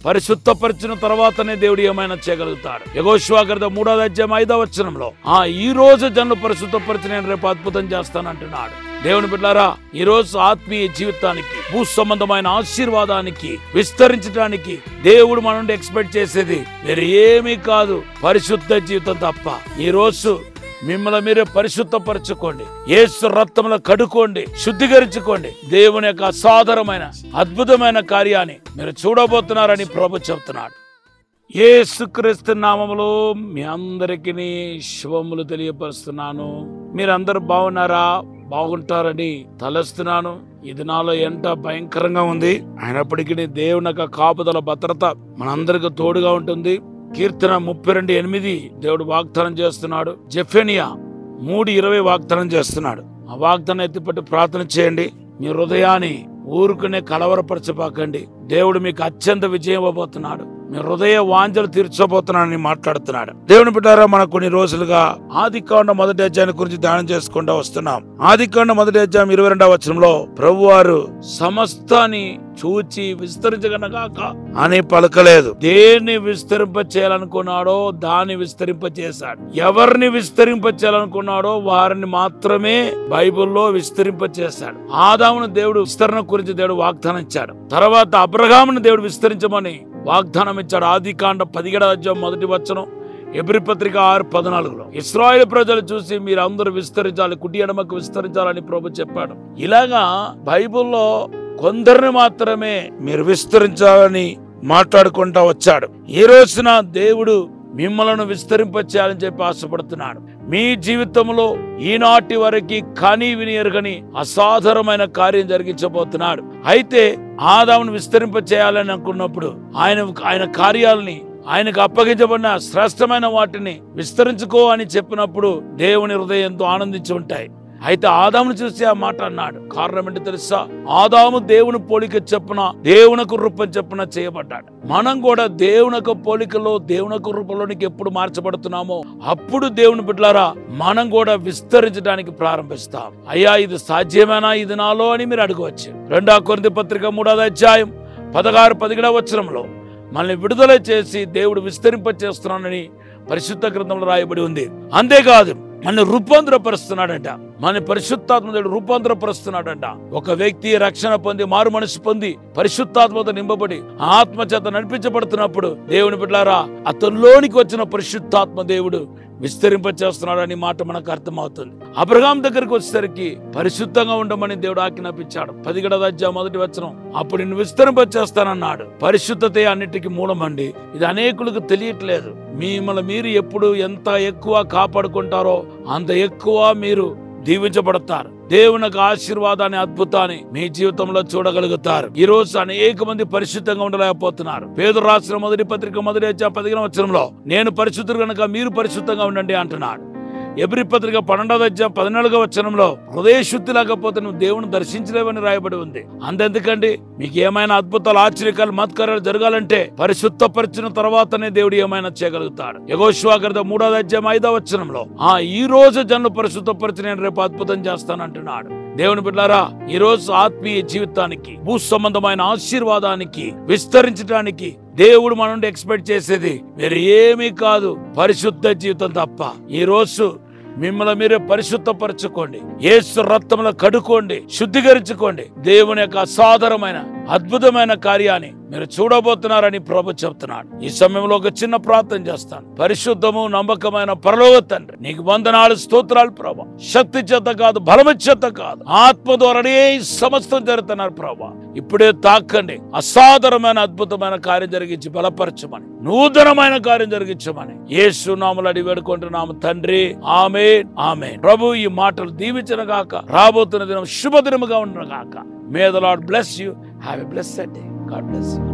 పరిశుద్ధపరిచిన తర్వాతనే దేవుడు ఏమైనా చేయగలుగుతాడు యగోశ్వాగ్రత మూడోది అధ్యాయం ఐదవ వచనంలో ఆ ఈ రోజు జన్లు పరిశుద్ధపరిచి నేను రేపు అద్భుతం చేస్తానంటున్నాడు దేవుని బిడ్డారా ఈ రోజు ఆత్మీయ జీవితానికి భూ సంబంధమైన ఆశీర్వాదానికి విస్తరించడానికి దేవుడు మన నుండి ఎక్స్పెక్ట్ చేసేది వేరే ఏమీ కాదు పరిశుద్ధ జీవితం తప్ప ఈ రోజు మిమ్మల్ని మీరే పరిశుద్ధపరచుకోండి ఏసు రక్తంలో కడుకోండి శుద్ధీకరించుకోండి దేవుని యొక్క అసాధారమైన అద్భుతమైన కార్యాన్ని మీరు చూడబోతున్నారని ప్రభు చెప్తున్నాడు యేసుక్రీస్తు నామములో మీ అందరికీ శుభములు తెలియపరుస్తున్నాను మీరందరూ బాగున్నారా బాగుంటారని తలస్తున్నాను ఇది నాలో ఎంత భయంకరంగా ఉంది అయినప్పటికీ దేవుని యొక్క కాపుదల భద్రత మనందరికి తోడుగా ఉంటుంది కీర్తన ముప్పై రెండు ఎనిమిది దేవుడు వాగ్దానం చేస్తున్నాడు జెఫెనియా మూడు ఇరవై వాగ్దానం చేస్తున్నాడు ఆ వాగ్దానం ఎత్తిపట్టి ప్రార్థన చేయండి మీ హృదయాన్ని ఊరుకునే కలవరపరచపాకండి దేవుడు మీకు అత్యంత విజయం ఇవ్వబోతున్నాడు మీ హృదయ వాంఛలు తీర్చబోతున్నానని మాట్లాడుతున్నాడు దేవుని బిడ్డారా మనం కొన్ని రోజులుగా ఆదికాండ మొదటి అధ్యాయం గురించి ధ్యానం చేసుకుంటూ వస్తున్నాం ఆదికాండ మొదటి అధ్యాయం ఇరవై రెండవ వచనంలో ప్రభు వారు సమస్తాన్ని చూచి విస్తరించగనగాక అని పలకలేదు దేన్ని విస్తరింప చేయాలనుకున్నాడో దాన్ని విస్తరింప చేశాడు ఎవరిని విస్తరింప చేయాలనుకున్నాడో వారిని మాత్రమే బైబిల్లో విస్తరింప చేశాడు ఆదామును దేవుడు విస్తరణ గురించి దేవుడు వాగ్దానం ఇచ్చాడు తర్వాత అబ్రహామును దేవుడు విస్తరించమని వాగ్దానం ఇచ్చాడు ఆది కాండ పదిహేడు అధ్యాయం మొదటి వచనం ఎబ్రి పత్రిక ఆరు పద్నాలుగులో ఇస్రాయేల్ ప్రజలు చూసి మీరు అందరూ విస్తరించాలి కుటి ఎడమకు విస్తరించాలని ప్రభు చెప్పాడు ఇలాగా బైబిల్లో కొందరిని మాత్రమే మీరు విస్తరించాలని మాట్లాడుకుంటా వచ్చాడు ఈ రోజున దేవుడు మిమ్మలను విస్తరింప చేయాలని చెప్పి ఆశపడుతున్నాడు మీ జీవితంలో ఈనాటి వరకు కానీ విని ఎరగని అసాధారమైన కార్యం జరిగించబోతున్నాడు అయితే ఆదామును విస్తరింప చేయాలని అనుకున్నప్పుడు ఆయన ఆయన కార్యాలని ఆయనకు అప్పగించబడిన శ్రేష్టమైన వాటిని విస్తరించుకో అని చెప్పినప్పుడు దేవుని హృదయం ఎంతో ఆనందించి ఉంటాయి అయితే ఆదామును చూసి ఆ మాట అన్నాడు కారణం ఏంటి తెలుసా ఆదాము దేవుని పోలిక చెప్పున దేవునకు రూపం చెప్పున చేయబడ్డాడు మనం కూడా దేవునకు పోలికలో దేవునకు రూపంలోనికి ఎప్పుడు మార్చబడుతున్నామో అప్పుడు దేవుని బిడ్డలారా మనం కూడా విస్తరించడానికి ప్రారంభిస్తాం అయ్యా ఇది సాధ్యమేనా ఇది నాలో అని మీరు అడగవచ్చు రెండో కొరింథీ పత్రిక మూడోది అధ్యాయం పదహారు పదిహేడవ వచనంలో మనల్ని విడుదల చేసి దేవుడు విస్తరింప చేస్తున్నానని పరిశుద్ధ గ్రంథంలో రాయబడి ఉంది అంతేకాదు మన రూపాంతరపరుస్తున్నాడంట మన పరిశుద్ధాత్మ దేవుడు రూపాంతరపరుస్తున్నాడంట ఒక వ్యక్తి రక్షణ పొంది మారు మనసు పొంది పరిశుద్ధాత్మతో నింపబడి ఆ ఆత్మ చేత నడిపించబడుతున్నప్పుడు దేవుని బిడ్డారా అతనిలోనికి వచ్చిన పరిశుద్ధాత్మ దేవుడు విస్తరింప చేస్తున్నాడని మాట మనకు అర్థమవుతుంది అబ్రహాం దగ్గరికి వచ్చేసరికి పరిశుద్ధంగా ఉండమని దేవుడు ఆజ్ఞాపించాడు పదిగడ అధ్యాయం మొదటి వచనం అప్పుడు నిన్ను విస్తరింప చేస్తానన్నాడు పరిశుద్ధతే అన్నిటికీ మూలమండి ఇది అనేకులకు తెలియట్లేదు మిమ్మల్ని మీరు ఎప్పుడు ఎంత ఎక్కువ కాపాడుకుంటారో అంత ఎక్కువ మీరు దీవించబడతారు దేవుని యొక్క ఆశీర్వాదాన్ని అద్భుతాన్ని మీ జీవితంలో చూడగలుగుతారు ఈ రోజు అనేక మంది పరిశుద్ధంగా ఉండలేకపోతున్నారు పేదరు రాసిన మొదటి పత్రిక మొదటి అధ్యాయం పదిహేను వచ్చరంలో నేను పరిశుద్ధుడు కనుక మీరు పరిశుద్ధంగా ఉండండి అంటున్నాడు ఎబ్రి పత్రిక పన్నెండవ అధ్యాయం పద్నాలుగో వచనంలో హృదయ శుద్ధి లేకపోతే నువ్వు దేవుని దర్శించలేవని రాయబడి ఉంది అంతెందుకండి మీకు ఏమైనా అద్భుతాలు ఆశ్చర్యకాలు మత్కార్యాలు జరగాలంటే పరిశుద్ధపరిచిన తర్వాతనే దేవుడు ఏమైనా చేయగలుగుతాడు యగోశ్వాగ్రత మూడవ అధ్యాయం ఐదవ వచనంలో ఆ ఈ రోజు జన్ను పరిశుద్ధపరిచి నేను రేపు అద్భుతం చేస్తానంటున్నాడు దేవుని బిడ్డారా ఈ రోజు ఆత్మీయ జీవితానికి భూ సంబంధమైన ఆశీర్వాదానికి విస్తరించడానికి దేవుడు మన నుండి ఎక్స్పెక్ట్ చేసేది వేరే ఏమీ కాదు పరిశుద్ధ జీవితం తప్ప ఈ రోజు మిమ్మల్ని మీరే పరిశుద్ధపరచుకోండి ఏసు రక్తంలో కడుకోండి శుద్ధీకరించుకోండి దేవుని యొక్క అసాధారమైన అద్భుతమైన కార్యాన్ని మీరు చూడబోతున్నారని ప్రభు చెప్తున్నాడు ఈ సమయంలో ఒక చిన్న ప్రార్థన చేస్తాను పరిశుద్ధము నమ్మకమైన పరలోక తండ్రి నీకు వందనాలు స్తోత్రాలు ప్రభా శక్తి చేత కాదు బలము చేత కాదు ఆత్మ ద్వారానే ఈ సమస్తం జరుగుతున్నారు ప్రభా ఇప్పుడే తాకండి అసాధారమైన అద్భుతమైన కార్యం జరిగించి బలపరచమని నూతనమైన కార్యం జరిగించమని యేసు నామలు అడిగి వేడుకుంటున్నాము తండ్రి ఆమె ఆమె ప్రభు ఈ మాటలు దీవించిన గాక రాబోతున్న దినం శుభదినముగా ఉండను గాక may the Lord bless you have a blessed day God bless you